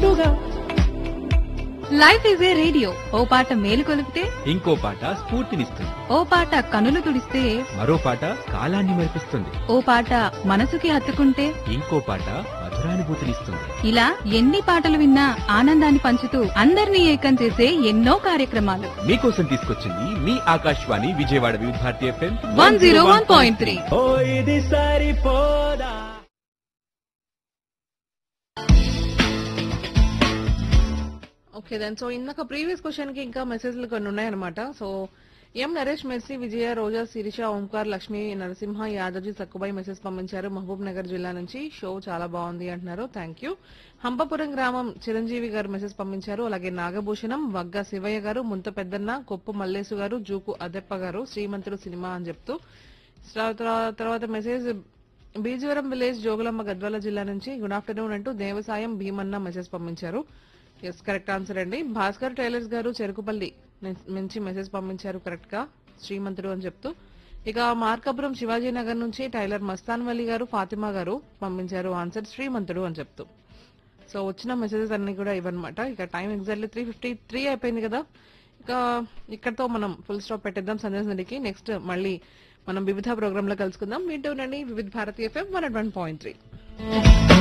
గుట్టుగా life is a radio ఓ పాట మేలు కొలిపితే ఇంకో పాట స్ఫూర్తినిస్తుంది ఓ పాట కనులు తుడిస్తే మరో పాట కాలాన్ని మరిపిస్తుంది ఓ పాట మనసుకి హత్తుకుంటే ఇంకో పాట మధురానుభూతినిస్తుంది ఇలా ఎన్ని పాటలు విన్నా ఆనందాన్ని పంచుతూ అందరినీ ఏకం చేసే ఎన్నో కార్యక్రమాలు మీకోసం తీసుకొచ్చింది మీ Akashvani Vijayawada Vividh Bharati FM one zero one point three ఓ ఇది సరిపోదా ఓకే దెన్ సో ఇందాక ప్రీవియస్ క్వశ్చన్ కి ఇంకా మెసేజ్లు కొన్ని ఉన్నాయన్నమాట so M Naresh Mercy Vijaya Roja Sirisha Omkar Lakshmi Narasimha Yadavji Sakkubai message పంపించారు మహబూబ్ నగర్ జిల్లా నుంచి షో చాలా బాగుంది అంటున్నారు థ్యాంక్ యూ హంపపురం గ్రామం చిరంజీవి గారు మెసేజ్ పంపించారు అలాగే నాగభూషణం వగ్గ శివయ్య గారు ముంత పెద్దన్న కొప్పు మల్లేసు గారు జూకు అదెప్ప గారు శ్రీమంతుడు సినిమా అని చెప్తూ తర్వాత- తర్వాత మెసేజ్ బీజవరం విలేజ్ జోగులమ్మ గద్వాల జిల్లా నుంచి గుడ్ ఆఫ్టర్నూన్ అంటూ దేవసాయం భీమన్న మెసేజ్ పంపించారు ఎస్ కరెక్ట్ ఆన్సర్ అండి భాస్కర్ టైలర్స్ గారు చెరుకుపల్లి ని- నుంచి మెసేజ్ పంపించారు కరెక్ట్ గా శ్రీమంతుడు అని చెప్తూ ఇక మార్కాపురం శివాజీ నగర్ నుంచి టైలర్ మస్తాన్ వలి గారు ఫాతిమా గారు పంపించారు ఆన్సర్ శ్రీమంతుడు అని చెప్తూ సో వచ్చిన మెసేజెస్ అన్ని కూడా ఇవన్నమాట ఇక time exactly three fifty three అయిపోయింది కదా ఇక ఇక్కడతో మనం ఫుల్ స్టాప్ పెట్టేద్దాం సందేశ్ నదికి నెక్స్ట్ మళ్ళీ మనం వివిధ ప్రోగ్రామ్ లో కలుసుకుందాం వింటూ ఉండండి Vividh Bharatiya FM one point three